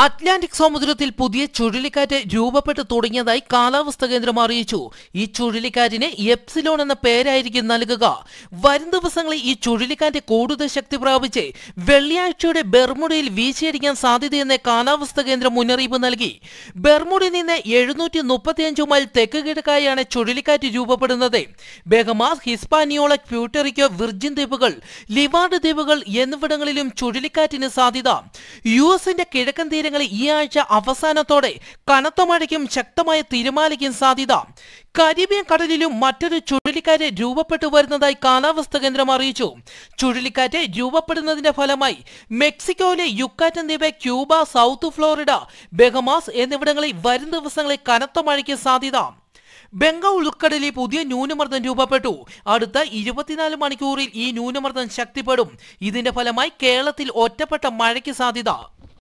Atlantic സമുദ്രത്തിൽ പുതിയ ചുഴലിക്കാറ്റ് രൂപപ്പെട്ടു തുടങ്ങിയതായി കാലാവസ്ഥാ കേന്ദ്രം അറിയിച്ചു ഈ ചുഴലിക്കാറ്റിന് എപ്സിലോൺ എന്ന പേരായിരിക്കും നൽകുക വരും ദിവസങ്ങളിൽ ഈ ചുഴലിക്കാറ്റ് കൂടുതൽ ശക്തി പ്രാപിച്ച് വെള്ളിയാഴ്ചയുടെ ബെർമുഡയിൽ വീശിയടിക്കാൻ സാധ്യതയെന്ന് കാലാവസ്ഥാ കേന്ദ്രം മുന്നറിയിപ്പ് നൽകി ബെർമുഡിൽ നിന്ന് എഴുന്നൂറ്റി മുപ്പത്തിയഞ്ചു മൈൽ തെക്ക് കിഴക്കായാണ് ചുഴലിക്കാറ്റ് രൂപപ്പെടുന്നത് ബെഹമാസ് ഹിസ്പാനിയോള പ്യൂട്ടറിക്കോ വിർജിൻ ദ്വീപുകൾ ലിവാർഡ് ദ്വീപുകൾ എന്നിവിടങ്ങളിലും ചുഴലിക്കാറ്റിന് സാധ്യത യു എസിന്റെ കിഴക്കൻ തീരങ്ങളിൽ ഈ ആഴ്ച അവസാനത്തോടെ കനത്ത മഴയ്ക്കും ശക്തമായ തിരമാലയ്ക്കും സാധ്യത കരീബിയൻ കടലിലും മറ്റൊരു ചുഴലിക്കാറ്റ് രൂപപ്പെട്ടു വരുന്നതായി കാലാവസ്ഥാ കേന്ദ്രം അറിയിച്ചു ചുഴലിക്കാറ്റ് രൂപപ്പെടുന്നതിന്റെ ഫലമായി മെക്സിക്കോയിലെ യുക്കാറ്റൻ ദ്വീപ് ക്യൂബ സൗത്ത് ഫ്ലോറിഡ ബെഹമാസ് എന്നിവിടങ്ങളിൽ വരും ദിവസങ്ങളിൽ കനത്ത മഴയ്ക്ക് സാധ്യത ബംഗാൾ ഉൾക്കടലിൽ പുതിയ ന്യൂനമർദ്ദം രൂപപ്പെട്ടു അടുത്ത ഇരുപത്തിനാല് മണിക്കൂറിൽ ഈ ന്യൂനമർദ്ദം ശക്തിപ്പെടും ഇതിന്റെ ഫലമായി കേരളത്തിൽ ഒറ്റപ്പെട്ട മഴയ്ക്ക് സാധ്യത